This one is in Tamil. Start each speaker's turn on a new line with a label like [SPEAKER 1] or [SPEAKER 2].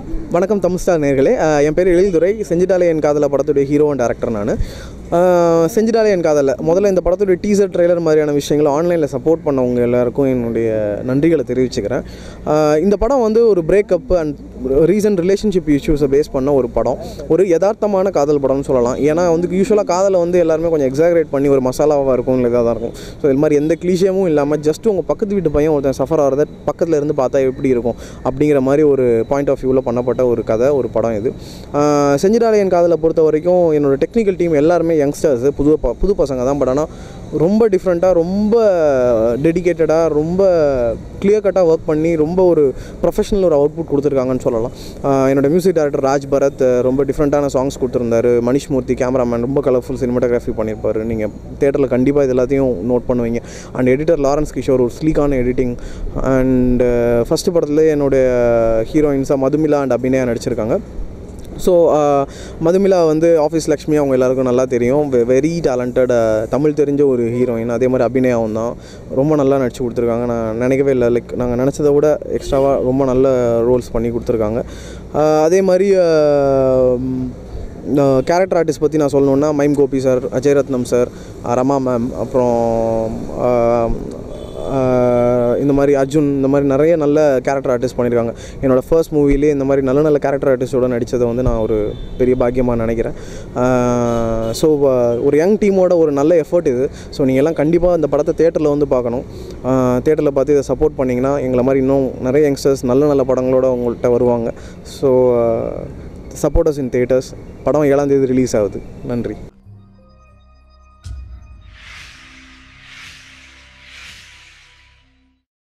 [SPEAKER 1] வணக்கம் தமிழ்ஸ்டார் நேர்களே என் பேர் எழில்துரை செஞ்சிட்டாலே என் காதல படத்துடைய ஹீரோ அண்ட் டேரக்டர் நான் செஞ்சிட்டாலே என் காதல முதல்ல இந்த படத்துடைய டீசர் ட்ரெய்லர் மாதிரியான விஷயங்களை ஆன்லைனில் சப்போர்ட் பண்ணவங்க எல்லாருக்கும் என்னுடைய நன்றிகளை தெரிவிச்சுக்கிறேன் ஆஹ் இந்த படம் வந்து ஒரு பிரேக்கப் அண்ட் ரீசன்ட் ரிலேஷன்ஷிப் இஷ்யூஸை பேஸ் பண்ண ஒரு படம் ஒரு யதார்த்தமான காதல் படம்னு சொல்லலாம் ஏன்னா வந்து யூஸ்வலாக காதலை வந்து எல்லாருமே கொஞ்சம் எக்ஸாகரேட் பண்ணி ஒரு மசாலாவாக இருக்கும் இல்லை இதாக தான் இருக்கும் ஸோ இது மாதிரி எந்த கிளீஷியமும் இல்லாமல் ஜஸ்ட் உங்கள் பக்கத்து வீட்டு பையன் ஒருத்தன் சஃபர் ஆகிறத பக்கத்தில் இருந்து பார்த்தா எப்படி இருக்கும் அப்படிங்கிற மாதிரி ஒரு பாயிண்ட் ஆஃப் வியூவில் பண்ணப்பட்ட ஒரு கதை ஒரு படம் இது செஞ்சிடாலே என் காதலை பொறுத்த வரைக்கும் என்னோட டெக்னிக்கல் டீம் எல்லாருமே யங்ஸ்டர்ஸ் புது ப- புது பசங்க தான் பட் ஆனால் ரொம்ப டிஃப்ரெண்ட்டாக ரொம்ப டெடிகேட்டடாக ரொம்ப கிளியர் கட்டாக ஒர்க் பண்ணி ரொம்ப ஒரு ப்ரொஃபஷனல் ஒரு அவுட்புட் கொடுத்துருக்காங்கன்னு சொல்லலாம் ஆஹ் என்னோட மியூசிக் டைரக்டர் ராஜ் பரத் ரொம்ப டிஃப்ரெண்ட்டான சாங்ஸ் கொடுத்துருந்தாரு மணிஷ் மூர்த்தி கேமராமேன் ரொம்ப கலர்ஃபுல் சினிமாட்டோகிராஃபி பண்ணியிருப்பாரு நீங்கள் தேட்டரில் கண்டிப்பாக இது எல்லாத்தையும் நோட் பண்ணுவீங்க அண்ட் எடிட்டர் லாரன்ஸ் கிஷோர் ஒரு ஸ்லீக்கான எடிட்டிங் அண்ட் ஃபஸ்ட்டு படத்தில் என்னுடைய ஹீரோயின்ஸாக மதுமிலா அண்ட் அபிநயா நடிச்சிருக்காங்க ஸோ மதுமிலா வந்து ஆஃபீஸ் லக்ஷ்மி அவங்க எல்லாருக்கும் நல்லா தெரியும் வெரி டேலண்டட் தமிழ் தெரிஞ்ச ஒரு ஹீரோயின் அதே மாதிரி அபிநயாவும் தான் ரொம்ப நல்லா நடிச்சு கொடுத்துருக்காங்க நான் நினைக்கவே இல்லை லைக் நாங்கள் நினச்சதை விட எக்ஸ்ட்ராவாக ரொம்ப நல்ல ரோல்ஸ் பண்ணி கொடுத்துருக்காங்க ஆஹ் அதே மாதிரி கேரக்டர் ஆர்டிஸ்ட் பற்றி நான் சொல்லணுன்னா mime Gopi sir Ajay Rathnam sir Rama ma'am அப்புறம் ஆஹ் ஆஹ் இந்த மாதிரி அர்ஜுன் இந்த மாதிரி நிறைய நல்ல கேரக்டர் ஆர்டிஸ்ட் பண்ணியிருக்காங்க என்னோடய ஃபர்ஸ்ட் மூவிலே இந்த மாதிரி நல்ல நல்ல கேரக்டர் ஆர்டிஸ்டோட நடித்ததை வந்து நான் ஒரு பெரிய பாக்கியமாக நினைக்கிறேன் ஸோ ஒரு யங் டீமோட ஒரு நல்ல எஃபர்ட் இது ஸோ நீங்கள் எல்லாம் கண்டிப்பாக இந்த படத்தை தேட்டரில் வந்து பார்க்கணும் தேட்டரில் பார்த்து இதை சப்போர்ட் பண்ணிங்கன்னா எங்களை மாதிரி இன்னும் நிறைய யங்ஸ்டர்ஸ் நல்ல நல்ல படங்களோட உங்கள்கிட்ட வருவாங்க ஸோ சப்போர்ட்டர்ஸ் இன் தேட்டர்ஸ் படம் ஏழாம் தேதி ரிலீஸ் ஆகுது நன்றி